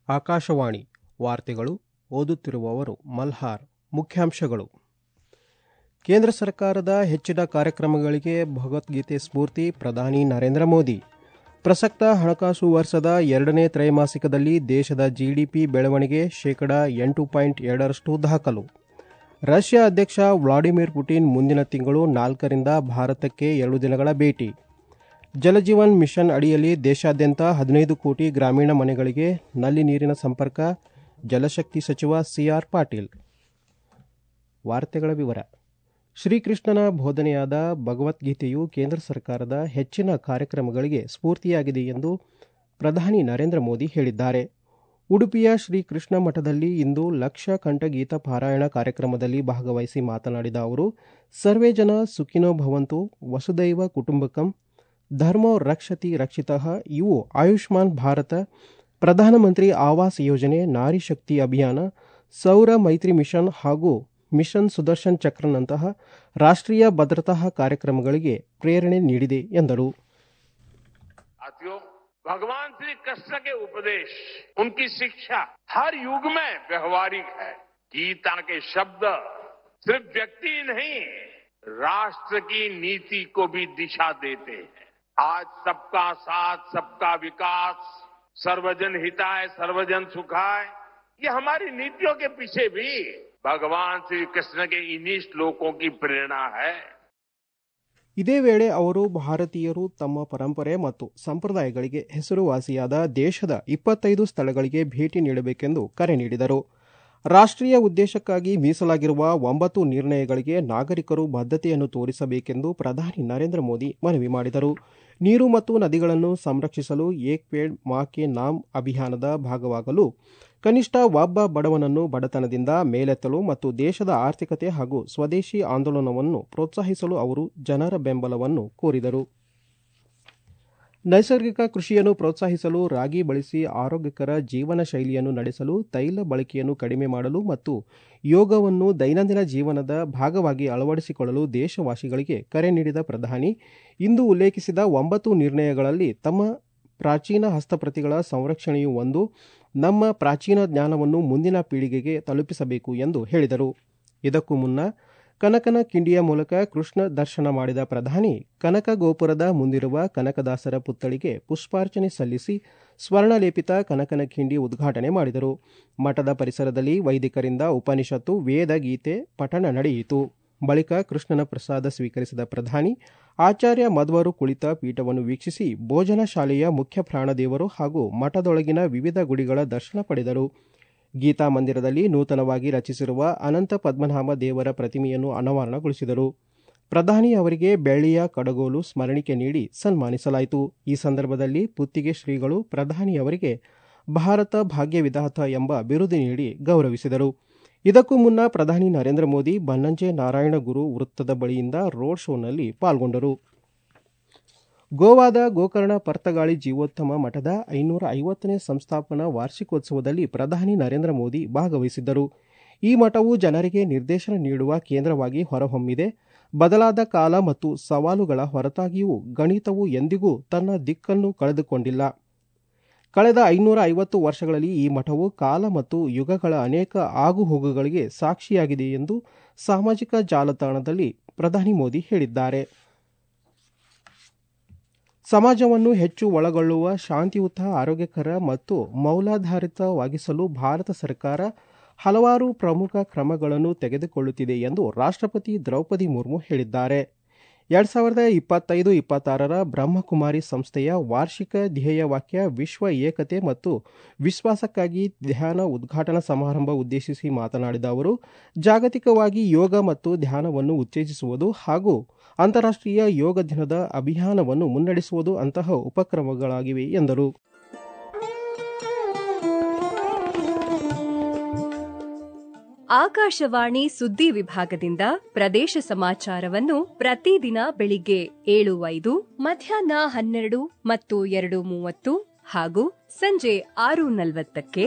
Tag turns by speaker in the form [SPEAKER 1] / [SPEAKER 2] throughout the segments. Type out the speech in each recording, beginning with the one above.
[SPEAKER 1] ಆಕಾಶವಾಣಿ ವಾರ್ತೆಗಳು ಓದುತ್ತಿರುವವರು ಮಲ್ಹಾರ್ ಮುಖ್ಯಾಂಶಗಳು ಕೇಂದ್ರ ಸರ್ಕಾರದ ಹೆಚ್ಚಿನ ಕಾರ್ಯಕ್ರಮಗಳಿಗೆ ಭಗವದ್ಗೀತೆ ಸ್ಫೂರ್ತಿ ಪ್ರಧಾನಿ ನರೇಂದ್ರ ಮೋದಿ ಪ್ರಸಕ್ತ ಹಣಕಾಸು ವರ್ಷದ ಎರಡನೇ ತ್ರೈಮಾಸಿಕದಲ್ಲಿ ದೇಶದ ಜಿಡಿಪಿ ಬೆಳವಣಿಗೆ ಶೇಕಡ ಎಂಟು ಪಾಯಿಂಟ್ ಎರಡರಷ್ಟು ದಾಖಲು ರಷ್ಯಾ ಅಧ್ಯಕ್ಷ ವ್ಲಾಡಿಮಿರ್ ಪುಟಿನ್ ಮುಂದಿನ ತಿಂಗಳು ನಾಲ್ಕರಿಂದ ಭಾರತಕ್ಕೆ ಎರಡು ದಿನಗಳ ಭೇಟಿ ಜಲಜೀವನ್ ಮಿಷನ್ ಅಡಿಯಲ್ಲಿ ದೇಶಾದ್ಯಂತ ಹದಿನೈದು ಕೋಟಿ ಗ್ರಾಮೀಣ ಮನೆಗಳಿಗೆ ನಲ್ಲಿ ನೀರಿನ ಸಂಪರ್ಕ ಜಲಶಕ್ತಿ ಸಚಿವ ಸಿಆರ್ ಪಾಟೀಲ್ ವಾರ್ತೆಗಳ ವಿವರ ಶ್ರೀಕೃಷ್ಣನ ಬೋಧನೆಯಾದ ಭಗವದ್ಗೀತೆಯು ಕೇಂದ್ರ ಸರ್ಕಾರದ ಹೆಚ್ಚಿನ ಕಾರ್ಯಕ್ರಮಗಳಿಗೆ ಸ್ಫೂರ್ತಿಯಾಗಿದೆ ಎಂದು ಪ್ರಧಾನಿ ನರೇಂದ್ರ ಮೋದಿ ಹೇಳಿದ್ದಾರೆ ಉಡುಪಿಯ ಶ್ರೀಕೃಷ್ಣ ಮಠದಲ್ಲಿ ಇಂದು ಲಕ್ಷ ಕಂಠಗೀತ ಪಾರಾಯಣ ಕಾರ್ಯಕ್ರಮದಲ್ಲಿ ಭಾಗವಹಿಸಿ ಮಾತನಾಡಿದ ಅವರು ಸರ್ವೇ ಜನ ಸುಖಿನೋ ಭವಂತು ವಸುದೈವ ಕುಟುಂಬಕಂ ಧರ್ಮೋ ರಕ್ಷತಿ ರಕ್ಷಿತಃ ಇವು ಆಯುಷ್ಮಾನ್ ಭಾರತ ಪ್ರಧಾನಮಂತ್ರಿ ಆವಾಸ್ ಯೋಜನೆ ನಾರಿ ಶಕ್ತಿ ಅಭಿಯಾನ ಸೌರ ಮೈತ್ರಿ ಮಿಷನ್ ಹಾಗೂ ಮಿಷನ್ ಸುದರ್ಶನ್ ಚಕ್ರನಂತಹ ರಾಷ್ಟ್ರೀಯ ಭದ್ರತಾ ಕಾರ್ಯಕ್ರಮಗಳಿಗೆ ಪ್ರೇರಣೆ ನೀಡಿದೆ ಎಂದರು
[SPEAKER 2] साथियों भगवान श्री कृष्ण के उपदेश उनकी शिक्षा हर युग में व्यवहारिक है गीता के शब्द सिर्फ व्यक्ति ही नहीं राष्ट्र की नीति को भी दिशा देते हैं आज सबका साथ सबका विकास सर्वजन हिताय सर्वजन सुखाय ये हमारी नीतियों के पीछे भी भगवान श्री कृष्ण के इन्हीं श्लोकों की प्रेरणा है
[SPEAKER 1] ಇದೇ ವೇಳೆ ಅವರು ಭಾರತೀಯರು ತಮ್ಮ ಪರಂಪರೆ ಮತ್ತು ಸಂಪ್ರದಾಯಗಳಿಗೆ ಹೆಸರುವಾಸಿಯಾದ ದೇಶದ ಇಪ್ಪತ್ತೈದು ಸ್ಥಳಗಳಿಗೆ ಭೇಟಿ ನೀಡಬೇಕೆಂದು ಕರೆ ನೀಡಿದರು ರಾಷ್ಟ್ರೀಯ ಉದ್ದೇಶಕ್ಕಾಗಿ ಮೀಸಲಾಗಿರುವ ಒಂಬತ್ತು ನಿರ್ಣಯಗಳಿಗೆ ನಾಗರಿಕರು ಬದ್ಧತೆಯನ್ನು ತೋರಿಸಬೇಕೆಂದು ಪ್ರಧಾನಿ ನರೇಂದ್ರ ಮೋದಿ ಮನವಿ ಮಾಡಿದರು ನೀರು ಮತ್ತು ನದಿಗಳನ್ನು ಸಂರಕ್ಷಿಸಲು ಏಕ್ ಪೇಡ್ ಮಾ ಕೆ ನಾಮ್ ಅಭಿಯಾನದ ಭಾಗವಾಗಲು ಕನಿಷ್ಠ ಒಬ್ಬ ಬಡವನನ್ನು ಬಡತನದಿಂದ ಮೇಲೆತ್ತಲು ಮತ್ತು ದೇಶದ ಆರ್ಥಿಕತೆ ಹಾಗೂ ಸ್ವದೇಶಿ ಆಂದೋಲನವನ್ನು ಪ್ರೋತ್ಸಾಹಿಸಲು ಅವರು ಜನರ ಬೆಂಬಲವನ್ನು ಕೋರಿದರು ನೈಸರ್ಗಿಕ ಕೃಷಿಯನ್ನು ಪ್ರೋತ್ಸಾಹಿಸಲು ರಾಗಿ ಬಳಸಿ ಆರೋಗ್ಯಕರ ಜೀವನ ಶೈಲಿಯನ್ನು ನಡೆಸಲು ತೈಲ ಬಳಕೆಯನ್ನು ಕಡಿಮೆ ಮಾಡಲು ಮತ್ತು ಯೋಗವನ್ನು ದೈನಂದಿನ ಜೀವನದ ಭಾಗವಾಗಿ ಅಳವಡಿಸಿಕೊಳ್ಳಲು ದೇಶವಾಸಿಗಳಿಗೆ ಕರೆ ನೀಡಿದ ಪ್ರಧಾನಿ ಇಂದು ಉಲ್ಲೇಖಿಸಿದ ಒಂಬತ್ತು ನಿರ್ಣಯಗಳಲ್ಲಿ ತಮ್ಮ ಪ್ರಾಚೀನ ಹಸ್ತಪ್ರತಿಗಳ ಸಂರಕ್ಷಣೆಯು ಒಂದು ನಮ್ಮ ಪ್ರಾಚೀನ ಜ್ಞಾನವನ್ನು ಮುಂದಿನ ಪೀಳಿಗೆಗೆ ತಲುಪಿಸಬೇಕು ಎಂದು ಹೇಳಿದರು ಇದಕ್ಕೂ ಮುನ್ನ ಕನಕನ ಕಿಂಡಿಯ ಮೂಲಕ ಕೃಷ್ಣ ದರ್ಶನ ಮಾಡಿದ ಪ್ರಧಾನಿ ಕನಕ ಗೋಪುರದ ಮುಂದಿರುವ ಕನಕದಾಸರ ಪುತ್ಥಳಿಗೆ ಪುಷ್ಪಾರ್ಚನೆ ಸಲ್ಲಿಸಿ ಸ್ವರ್ಣಲೇಪಿತ ಕನಕನ ಕಿಂಡಿ ಉದ್ಘಾಟನೆ ಮಾಡಿದರು ಮಠದ ಪರಿಸರದಲ್ಲಿ ವೈದಿಕರಿಂದ ಉಪನಿಷತ್ತು ವೇದ ಗೀತೆ ಪಠಣ ನಡೆಯಿತು ಬಳಿಕ ಕೃಷ್ಣನ ಪ್ರಸಾದ ಸ್ವೀಕರಿಸಿದ ಪ್ರಧಾನಿ ಆಚಾರ್ಯ ಮಧ್ವರು ಕುಳಿತ ಪೀಠವನ್ನು ವೀಕ್ಷಿಸಿ ಭೋಜನ ಶಾಲೆಯ ಮುಖ್ಯ ಪ್ರಾಣದೇವರು ಹಾಗೂ ಮಠದೊಳಗಿನ ವಿವಿಧ ಗುಡಿಗಳ ದರ್ಶನ ಪಡೆದರು ಗೀತಾ ಮಂದಿರದಲ್ಲಿ ನೂತನವಾಗಿ ರಚಿಸಿರುವ ಅನಂತ ಪದ್ಮನಾಭ ದೇವರ ಪ್ರತಿಮೆಯನ್ನು ಅನಾವರಣಗೊಳಿಸಿದರು ಪ್ರಧಾನಿ ಅವರಿಗೆ ಬೆಳ್ಳಿಯ ಕಡಗೋಲು ಸ್ಮರಣಿಕೆ ನೀಡಿ ಸನ್ಮಾನಿಸಲಾಯಿತು ಈ ಸಂದರ್ಭದಲ್ಲಿ ಪುತ್ತಿಗೆ ಶ್ರೀಗಳು ಪ್ರಧಾನಿ ಅವರಿಗೆ ಭಾರತ ಭಾಗ್ಯ ವಿಧಾತ ಎಂಬ ಬಿರುದು ನೀಡಿ ಗೌರವಿಸಿದರು ಇದಕ್ಕೂ ಮುನ್ನ ಪ್ರಧಾನಿ ನರೇಂದ್ರ ಮೋದಿ ಬನ್ನಂಜೆ ನಾರಾಯಣ ಗುರು ವೃತ್ತದ ಬಳಿಯಿಂದ ರೋಡ್ ಶೋನಲ್ಲಿ ಪಾಲ್ಗೊಂಡರು ಗೋವಾದ ಗೋಕರ್ಣ ಪರ್ತಗಾಳಿ ಜೀವೋತ್ತಮ ಮಠದ ಐನೂರ ಐವತ್ತನೇ ಸಂಸ್ಥಾಪನಾ ವಾರ್ಷಿಕೋತ್ಸವದಲ್ಲಿ ಪ್ರಧಾನಿ ನರೇಂದ್ರ ಮೋದಿ ಭಾಗವಹಿಸಿದ್ದರು ಈ ಮಠವು ಜನರಿಗೆ ನಿರ್ದೇಶನ ನೀಡುವ ಕೇಂದ್ರವಾಗಿ ಹೊರಹೊಮ್ಮಿದೆ ಬದಲಾದ ಕಾಲ ಮತ್ತು ಸವಾಲುಗಳ ಹೊರತಾಗಿಯೂ ಗಣಿತವು ಎಂದಿಗೂ ತನ್ನ ದಿಕ್ಕನ್ನು ಕಳೆದುಕೊಂಡಿಲ್ಲ ಕಳೆದ ಐನೂರ ಐವತ್ತು ವರ್ಷಗಳಲ್ಲಿ ಈ ಮಠವು ಕಾಲ ಮತ್ತು ಯುಗಗಳ ಅನೇಕ ಆಗುಹೋಗುಗಳಿಗೆ ಸಾಕ್ಷಿಯಾಗಿದೆ ಎಂದು ಸಾಮಾಜಿಕ ಜಾಲತಾಣದಲ್ಲಿ ಪ್ರಧಾನಿ ಮೋದಿ ಹೇಳಿದ್ದಾರೆ ಸಮಾಜವನ್ನು ಹೆಚ್ಚು ಒಳಗೊಳ್ಳುವ ಶಾಂತಿಯುತ ಆರೋಗ್ಯಕರ ಮತ್ತು ಮೌಲಾಧಾರಿತವಾಗಿಸಲು ಭಾರತ ಸರ್ಕಾರ ಹಲವಾರು ಪ್ರಮುಖ ಕ್ರಮಗಳನ್ನು ತೆಗೆದುಕೊಳ್ಳುತ್ತಿದೆ ಎಂದು ರಾಷ್ಟ್ರಪತಿ ದ್ರೌಪದಿ ಮುರ್ಮು ಹೇಳಿದ್ದಾರೆ ಎರಡ್ ಸಾವಿರದ ಇಪ್ಪತ್ತೈದು ಇಪ್ಪತ್ತಾರರ ಬ್ರಹ್ಮಕುಮಾರಿ ಸಂಸ್ಥೆಯ ವಾರ್ಷಿಕ ಧ್ಯೇಯ ವಾಕ್ಯ ವಿಶ್ವ ಏಕತೆ ಮತ್ತು ವಿಶ್ವಾಸಕ್ಕಾಗಿ ಧ್ಯಾನ ಉದ್ಘಾಟನಾ ಸಮಾರಂಭ ಉದ್ದೇಶಿಸಿ ಮಾತನಾಡಿದ ಅವರು ಜಾಗತಿಕವಾಗಿ ಯೋಗ ಮತ್ತು ಧ್ಯಾನವನ್ನು ಉತ್ತೇಜಿಸುವುದು ಹಾಗೂ ಅಂತಾರಾಷ್ಟ್ರೀಯ ಯೋಗ ದಿನದ ಅಭಿಯಾನವನ್ನು ಮುನ್ನಡೆಸುವುದು ಅಂತಹ ಉಪಕ್ರಮಗಳಾಗಿವೆ ಎಂದರು
[SPEAKER 3] ಆಕಾಶವಾಣಿ ಸುದ್ದಿ ವಿಭಾಗದಿಂದ ಪ್ರದೇಶ ಸಮಾಚಾರವನ್ನು ಪ್ರತಿದಿನ ಬೆಳಿಗ್ಗೆ ಏಳು ಐದು ಮಧ್ಯಾಹ್ನ ಹನ್ನೆರಡು ಮತ್ತು ಎರಡು ಮೂವತ್ತು ಹಾಗೂ ಸಂಜೆ ಆರು ನಲವತ್ತಕ್ಕೆ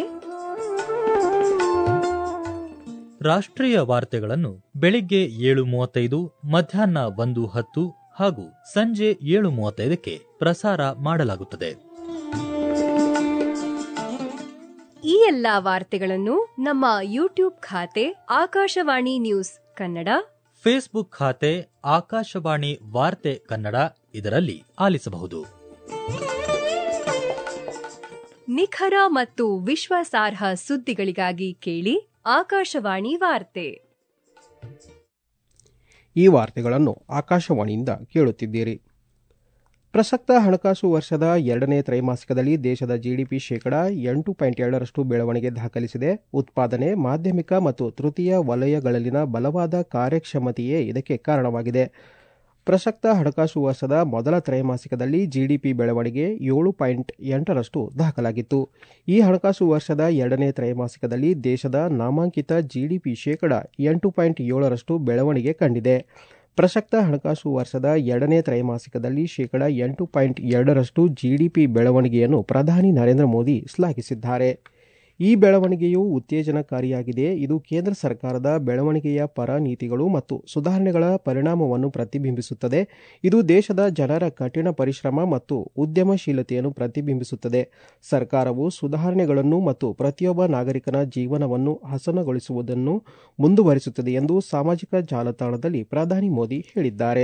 [SPEAKER 4] ರಾಷ್ಟ್ರೀಯ ವಾರ್ತೆಗಳನ್ನು ಬೆಳಿಗ್ಗೆ ಏಳು ಮೂವತ್ತೈದು ಮಧ್ಯಾಹ್ನ ಒಂದು ಹತ್ತು ಹಾಗೂ ಸಂಜೆ ಏಳು ಮೂವತ್ತೈದಕ್ಕೆ ಪ್ರಸಾರ ಮಾಡಲಾಗುತ್ತದೆ
[SPEAKER 3] ಈ ಎಲ್ಲಾ ವಾರ್ತೆಗಳನ್ನು ನಮ್ಮ ಯೂಟ್ಯೂಬ್ ಖಾತೆ ಆಕಾಶವಾಣಿ ನ್ಯೂಸ್ ಕನ್ನಡ
[SPEAKER 4] ಫೇಸ್ಬುಕ್ ಖಾತೆ ಆಕಾಶವಾಣಿ ವಾರ್ತೆ ಕನ್ನಡ ಇದರಲ್ಲಿ ಆಲಿಸಬಹುದು
[SPEAKER 3] ನಿಖರ ಮತ್ತು ವಿಶ್ವಾಸಾರ್ಹ ಸುದ್ದಿಗಳಿಗಾಗಿ ಕೇಳಿ ಆಕಾಶವಾಣಿ ವಾರ್ತೆ
[SPEAKER 1] ಈ ವಾರ್ತೆಗಳನ್ನು ಆಕಾಶವಾಣಿಯಿಂದ ಕೇಳುತ್ತಿದ್ದೀರಿ ಪ್ರಸಕ್ತ ಹಣಕಾಸು ವರ್ಷದ ಎರಡನೇ ತ್ರೈಮಾಸಿಕದಲ್ಲಿ ದೇಶದ ಜಿಡಿಪಿ ಶೇಕಡ ಎಂಟು ಪಾಯಿಂಟ್ ಏಳರಷ್ಟು ಬೆಳವಣಿಗೆ ದಾಖಲಿಸಿದೆ ಉತ್ಪಾದನೆ ಮಾಧ್ಯಮಿಕ ಮತ್ತು ತೃತೀಯ ವಲಯಗಳಲ್ಲಿನ ಬಲವಾದ ಕಾರ್ಯಕ್ಷಮತೆಯೇ ಇದಕ್ಕೆ ಕಾರಣವಾಗಿದೆ ಪ್ರಸಕ್ತ ಹಣಕಾಸು ವರ್ಷದ ಮೊದಲ ತ್ರೈಮಾಸಿಕದಲ್ಲಿ ಜಿಡಿಪಿ ಬೆಳವಣಿಗೆ ಏಳು ಪಾಯಿಂಟ್ ಎಂಟರಷ್ಟು ದಾಖಲಾಗಿತ್ತು ಈ ಹಣಕಾಸು ವರ್ಷದ ಎರಡನೇ ತ್ರೈಮಾಸಿಕದಲ್ಲಿ ದೇಶದ ನಾಮಾಂಕಿತ ಜಿಡಿಪಿ ಶೇಕಡ ಎಂಟು ಪಾಯಿಂಟ್ ಏಳರಷ್ಟು ಬೆಳವಣಿಗೆ ಕಂಡಿದೆ ಪ್ರಸಕ್ತ ಹಣಕಾಸು ವರ್ಷದ ಎರಡನೇ ತ್ರೈಮಾಸಿಕದಲ್ಲಿ ಶೇಕಡ ಎಂಟು ಪಾಯಿಂಟ್ ಎರಡರಷ್ಟು ಜಿಡಿಪಿ ಬೆಳವಣಿಗೆಯನ್ನು ಪ್ರಧಾನಿ ನರೇಂದ್ರ ಮೋದಿ ಶ್ಲಾಘಿಸಿದ್ದಾರೆ ಈ ಬೆಳವಣಿಗೆಯು ಉತ್ತೇಜನಕಾರಿಯಾಗಿದೆ ಇದು ಕೇಂದ್ರ ಸರ್ಕಾರದ ಬೆಳವಣಿಗೆಯ ಪರ ನೀತಿಗಳು ಮತ್ತು ಸುಧಾರಣೆಗಳ ಪರಿಣಾಮವನ್ನು ಪ್ರತಿಬಿಂಬಿಸುತ್ತದೆ ಇದು ದೇಶದ ಜನರ ಕಠಿಣ ಪರಿಶ್ರಮ ಮತ್ತು ಉದ್ಯಮಶೀಲತೆಯನ್ನು ಪ್ರತಿಬಿಂಬಿಸುತ್ತದೆ ಸರ್ಕಾರವು ಸುಧಾರಣೆಗಳನ್ನು ಮತ್ತು ಪ್ರತಿಯೊಬ್ಬ ನಾಗರಿಕನ ಜೀವನವನ್ನು ಹಸನಗೊಳಿಸುವುದನ್ನು ಮುಂದುವರಿಸುತ್ತದೆ ಎಂದು ಸಾಮಾಜಿಕ ಜಾಲತಾಣದಲ್ಲಿ ಪ್ರಧಾನಿ ಮೋದಿ ಹೇಳಿದ್ದಾರೆ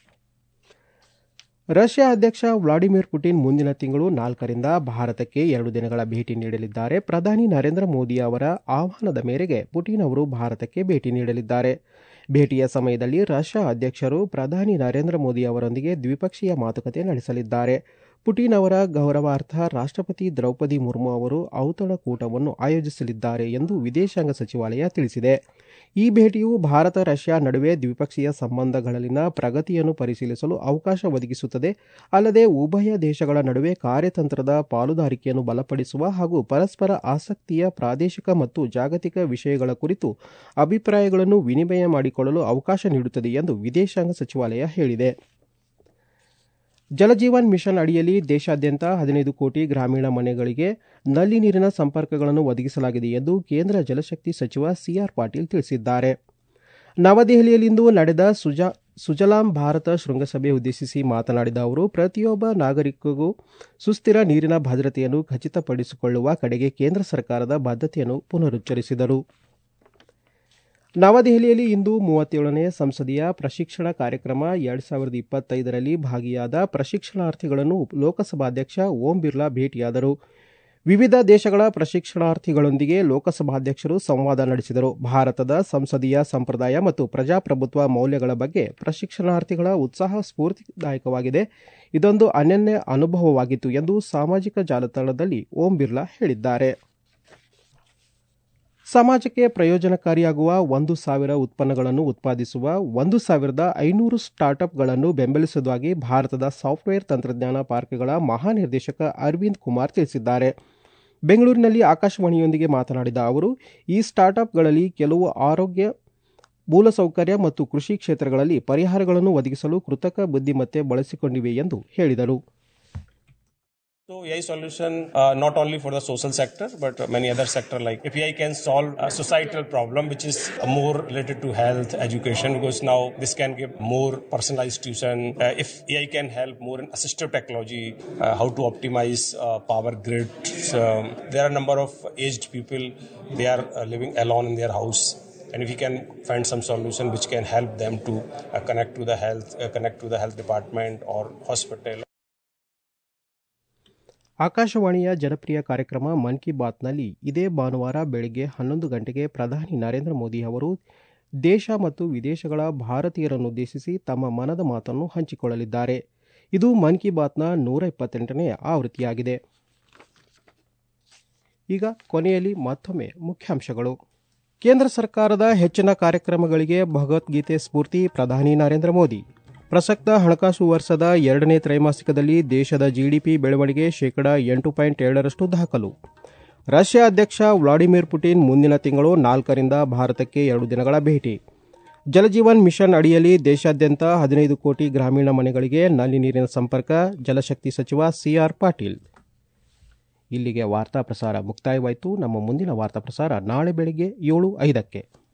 [SPEAKER 1] ರಷ್ಯಾ ಅಧ್ಯಕ್ಷ ವ್ಲಾಡಿಮಿರ್ ಪುಟಿನ್ ಮುಂದಿನ ತಿಂಗಳು ನಾಲ್ಕರಿಂದ ಭಾರತಕ್ಕೆ ಎರಡು ದಿನಗಳ ಭೇಟಿ ನೀಡಲಿದ್ದಾರೆ ಪ್ರಧಾನಿ ನರೇಂದ್ರ ಮೋದಿ ಅವರ ಆಹ್ವಾನದ ಮೇರೆಗೆ ಪುಟಿನ್ ಅವರು ಭಾರತಕ್ಕೆ ಭೇಟಿ ನೀಡಲಿದ್ದಾರೆ ಭೇಟಿಯ ಸಮಯದಲ್ಲಿ ರಷ್ಯಾ ಅಧ್ಯಕ್ಷರು ಪ್ರಧಾನಿ ನರೇಂದ್ರ ಮೋದಿ ಅವರೊಂದಿಗೆ ದ್ವಿಪಕ್ಷೀಯ ಮಾತುಕತೆ ನಡೆಸಲಿದ್ದಾರೆ ಪುಟಿನ್ ಅವರ ಗೌರವಾರ್ಥ ರಾಷ್ಟ್ರಪತಿ ದ್ರೌಪದಿ ಮುರ್ಮು ಅವರು ಔತಣಕೂಟವನ್ನು ಆಯೋಜಿಸಲಿದ್ದಾರೆ ಎಂದು ವಿದೇಶಾಂಗ ಸಚಿವಾಲಯ ತಿಳಿಸಿದೆ ಈ ಭೇಟಿಯು ಭಾರತ ರಷ್ಯಾ ನಡುವೆ ದ್ವಿಪಕ್ಷೀಯ ಸಂಬಂಧಗಳಲ್ಲಿನ ಪ್ರಗತಿಯನ್ನು ಪರಿಶೀಲಿಸಲು ಅವಕಾಶ ಒದಗಿಸುತ್ತದೆ ಅಲ್ಲದೆ ಉಭಯ ದೇಶಗಳ ನಡುವೆ ಕಾರ್ಯತಂತ್ರದ ಪಾಲುದಾರಿಕೆಯನ್ನು ಬಲಪಡಿಸುವ ಹಾಗೂ ಪರಸ್ಪರ ಆಸಕ್ತಿಯ ಪ್ರಾದೇಶಿಕ ಮತ್ತು ಜಾಗತಿಕ ವಿಷಯಗಳ ಕುರಿತು ಅಭಿಪ್ರಾಯಗಳನ್ನು ವಿನಿಮಯ ಮಾಡಿಕೊಳ್ಳಲು ಅವಕಾಶ ನೀಡುತ್ತದೆ ಎಂದು ವಿದೇಶಾಂಗ ಸಚಿವಾಲಯ ಹೇಳಿದೆ ಜಲಜೀವನ್ ಮಿಷನ್ ಅಡಿಯಲ್ಲಿ ದೇಶಾದ್ಯಂತ ಹದಿನೈದು ಕೋಟಿ ಗ್ರಾಮೀಣ ಮನೆಗಳಿಗೆ ನಲ್ಲಿ ನೀರಿನ ಸಂಪರ್ಕಗಳನ್ನು ಒದಗಿಸಲಾಗಿದೆ ಎಂದು ಕೇಂದ್ರ ಜಲಶಕ್ತಿ ಸಚಿವ ಸಿಆರ್ ಪಾಟೀಲ್ ತಿಳಿಸಿದ್ದಾರೆ ನವದೆಹಲಿಯಲ್ಲಿಂದು ನಡೆದ ಸುಜಾ ಸುಜಲಾಂ ಭಾರತ ಶೃಂಗಸಭೆ ಉದ್ದೇಶಿಸಿ ಮಾತನಾಡಿದ ಅವರು ಪ್ರತಿಯೊಬ್ಬ ನಾಗರಿಕಗೂ ಸುಸ್ಥಿರ ನೀರಿನ ಭದ್ರತೆಯನ್ನು ಖಚಿತಪಡಿಸಿಕೊಳ್ಳುವ ಕಡೆಗೆ ಕೇಂದ್ರ ಸರ್ಕಾರದ ಬದ್ಧತೆಯನ್ನು ಪುನರುಚ್ಚರಿಸಿದರು ನವದೆಹಲಿಯಲ್ಲಿ ಇಂದು ಮೂವತ್ತೇಳನೇ ಸಂಸದೀಯ ಪ್ರಶಿಕ್ಷಣ ಕಾರ್ಯಕ್ರಮ ಎರಡ್ ಸಾವಿರದ ಇಪ್ಪತ್ತೈದರಲ್ಲಿ ಭಾಗಿಯಾದ ಪ್ರಶಿಕ್ಷಣಾರ್ಥಿಗಳನ್ನು ಲೋಕಸಭಾಧ್ಯಕ್ಷ ಓಂ ಬಿರ್ಲಾ ಭೇಟಿಯಾದರು ವಿವಿಧ ದೇಶಗಳ ಪ್ರಶಿಕ್ಷಣಾರ್ಥಿಗಳೊಂದಿಗೆ ಲೋಕಸಭಾಧ್ಯಕ್ಷರು ಸಂವಾದ ನಡೆಸಿದರು ಭಾರತದ ಸಂಸದೀಯ ಸಂಪ್ರದಾಯ ಮತ್ತು ಪ್ರಜಾಪ್ರಭುತ್ವ ಮೌಲ್ಯಗಳ ಬಗ್ಗೆ ಪ್ರಶಿಕ್ಷಣಾರ್ಥಿಗಳ ಉತ್ಸಾಹ ಸ್ಫೂರ್ತಿದಾಯಕವಾಗಿದೆ ಇದೊಂದು ಅನನ್ಯ ಅನುಭವವಾಗಿತ್ತು ಎಂದು ಸಾಮಾಜಿಕ ಜಾಲತಾಣದಲ್ಲಿ ಓಂ ಬಿರ್ಲಾ ಹೇಳಿದ್ದಾರೆ ಸಮಾಜಕ್ಕೆ ಪ್ರಯೋಜನಕಾರಿಯಾಗುವ ಒಂದು ಸಾವಿರ ಉತ್ಪನ್ನಗಳನ್ನು ಉತ್ಪಾದಿಸುವ ಒಂದು ಸಾವಿರದ ಐನೂರು ಸ್ಟಾರ್ಟ್ಅಪ್ಗಳನ್ನು ಬೆಂಬಲಿಸುವುದಾಗಿ ಭಾರತದ ಸಾಫ್ಟ್ವೇರ್ ತಂತ್ರಜ್ಞಾನ ಪಾರ್ಕ್ಗಳ ಮಹಾನಿರ್ದೇಶಕ ಅರವಿಂದ್ ಕುಮಾರ್ ತಿಳಿಸಿದ್ದಾರೆ ಬೆಂಗಳೂರಿನಲ್ಲಿ ಆಕಾಶವಾಣಿಯೊಂದಿಗೆ ಮಾತನಾಡಿದ ಅವರು ಈ ಸ್ಟಾರ್ಟ್ಅಪ್ಗಳಲ್ಲಿ ಕೆಲವು ಆರೋಗ್ಯ ಮೂಲಸೌಕರ್ಯ ಮತ್ತು ಕೃಷಿ ಕ್ಷೇತ್ರಗಳಲ್ಲಿ ಪರಿಹಾರಗಳನ್ನು ಒದಗಿಸಲು ಕೃತಕ ಬುದ್ಧಿಮತ್ತೆ ಬಳಸಿಕೊಂಡಿವೆ ಎಂದು ಹೇಳಿದರು
[SPEAKER 5] So AI solution uh, not only for the social sector but many other sector like if AI can solve a societal problem which is more related to health education because now this can give more personalized tuition uh, if AI can help more in assistive technology uh, how to optimize uh, power grids um, there are a number of aged people they are uh, living alone in their house and if we can find some solution which can help them to uh, connect to the health uh, connect to the health department or hospital
[SPEAKER 1] ಆಕಾಶವಾಣಿಯ ಜನಪ್ರಿಯ ಕಾರ್ಯಕ್ರಮ ಮನ್ ಕಿ ಬಾತ್ನಲ್ಲಿ ಇದೇ ಭಾನುವಾರ ಬೆಳಗ್ಗೆ ಹನ್ನೊಂದು ಗಂಟೆಗೆ ಪ್ರಧಾನಿ ನರೇಂದ್ರ ಮೋದಿ ಅವರು ದೇಶ ಮತ್ತು ವಿದೇಶಗಳ ಭಾರತೀಯರನ್ನುದ್ದೇಶಿಸಿ ತಮ್ಮ ಮನದ ಮಾತನ್ನು ಹಂಚಿಕೊಳ್ಳಲಿದ್ದಾರೆ ಇದು ಮನ್ ಕಿ ಬಾತ್ನ ನೂರ ಇಪ್ಪತ್ತೆಂಟನೇ ಆವೃತ್ತಿಯಾಗಿದೆ ಈಗ ಕೊನೆಯಲ್ಲಿ ಮತ್ತೊಮ್ಮೆ ಮುಖ್ಯಾಂಶಗಳು ಕೇಂದ್ರ ಸರ್ಕಾರದ ಹೆಚ್ಚಿನ ಕಾರ್ಯಕ್ರಮಗಳಿಗೆ ಭಗವದ್ಗೀತೆ ಸ್ಫೂರ್ತಿ ಪ್ರಧಾನಿ ನರೇಂದ್ರ ಮೋದಿ ಪ್ರಸಕ್ತ ಹಣಕಾಸು ವರ್ಷದ ಎರಡನೇ ತ್ರೈಮಾಸಿಕದಲ್ಲಿ ದೇಶದ ಜಿಡಿಪಿ ಬೆಳವಣಿಗೆ ಶೇಕಡ ಎಂಟು ಪಾಯಿಂಟ್ ಏಳರಷ್ಟು ದಾಖಲು ರಷ್ಯಾ ಅಧ್ಯಕ್ಷ ವ್ಲಾಡಿಮಿರ್ ಪುಟಿನ್ ಮುಂದಿನ ತಿಂಗಳು ನಾಲ್ಕರಿಂದ ಭಾರತಕ್ಕೆ ಎರಡು ದಿನಗಳ ಭೇಟಿ ಜಲಜೀವನ್ ಮಿಷನ್ ಅಡಿಯಲ್ಲಿ ದೇಶಾದ್ಯಂತ ಹದಿನೈದು ಕೋಟಿ ಗ್ರಾಮೀಣ ಮನೆಗಳಿಗೆ ನಲ್ಲಿ ನೀರಿನ ಸಂಪರ್ಕ ಜಲಶಕ್ತಿ ಸಚಿವ ಸಿಆರ್ ಪಾಟೀಲ್ ಇಲ್ಲಿಗೆ ವಾರ್ತಾ ಪ್ರಸಾರ ಮುಕ್ತಾಯವಾಯಿತು ನಮ್ಮ ಮುಂದಿನ ವಾರ್ತಾ ಪ್ರಸಾರ ನಾಳೆ ಬೆಳಗ್ಗೆ ಏಳು ಐದಕ್ಕೆ